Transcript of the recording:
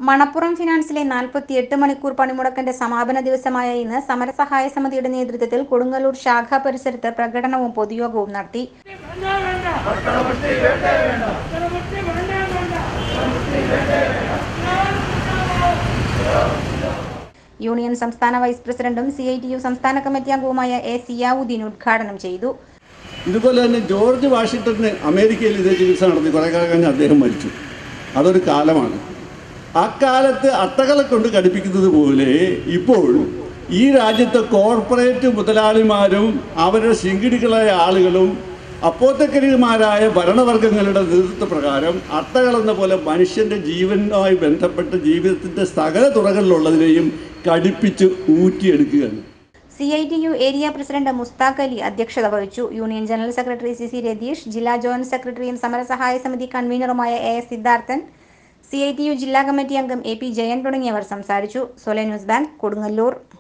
മണപ്പുറം ഫിനാൻസിലെ നാൽപ്പത്തിയെട്ട് മണിക്കൂർ പണിമുടക്കിന്റെ സമാപന ദിവസമായ ഇന്ന് സമരസഹായ സമിതിയുടെ നേതൃത്വത്തിൽ കൊടുങ്ങല്ലൂർ ശാഖാ പരിസരത്ത് പ്രകടനവും പൊതുയോഗവും നടത്തി വേണ്ട വേണ്ട പത്രമുട്ടി വേണ്ട വേണ്ട പത്രമുട്ടി വേണ്ട വേണ്ട യൂണിയൻ സംസ്ഥാന വൈസ് പ്രസിഡന്റും സി ഐ ടി യു സംസ്ഥാന കമ്മിറ്റി അംഗവുമായ എ സിയാവുദ്ദീൻ ഉദ്ഘാടനം ചെയ്തു ഇതുപോലെ തന്നെ ജോർജ് വാഷിങ്ടണിന് അമേരിക്കയിൽ ഇതേ ചികിത്സ നടത്തി കുറേ കാലം കഴിഞ്ഞ് അദ്ദേഹം മരിച്ചു അതൊരു കാലമാണ് അക്കാലത്ത് അട്ടകളെ കൊണ്ട് കടിപ്പിക്കുന്നത് പോലെ ഇപ്പോൾ ഈ രാജ്യത്തെ കോർപ്പറേറ്റ് മുതലാളിമാരും അവരുടെ ശിങ്കിടികളായ ആളുകളും അപ്പോത്തക്കരിമാരായ ഭരണവർഗങ്ങളുടെ നേതൃത്വ പ്രകാരം അട്ടകളെന്ന പോലെ മനുഷ്യൻ്റെ ജീവനുമായി ബന്ധപ്പെട്ട ജീവിതത്തിൻ്റെ സകല തുറകളിലുള്ളതിനെയും കടിപ്പിച്ച് ഊറ്റിയെടുക്കുകയാണ് C I T U area president Mushtaq Ali അധ്യക്ഷത വഹിച്ചു union general secretary C C Ratheesh ജില്ലാ ജോയിന്റ് സെക്രട്ടറിയും സമരസഹായ സമിതി കൺവീനറുമായ A S Siddharthan C I T U ജില്ലാ കമ്മിറ്റി അംഗം എ പി ജയൻ തുടങ്ങിയവർ സംസാരിച്ചു സൊലെ ന്യൂസ് ബാങ്ക് കൊടുങ്ങല്ലൂർ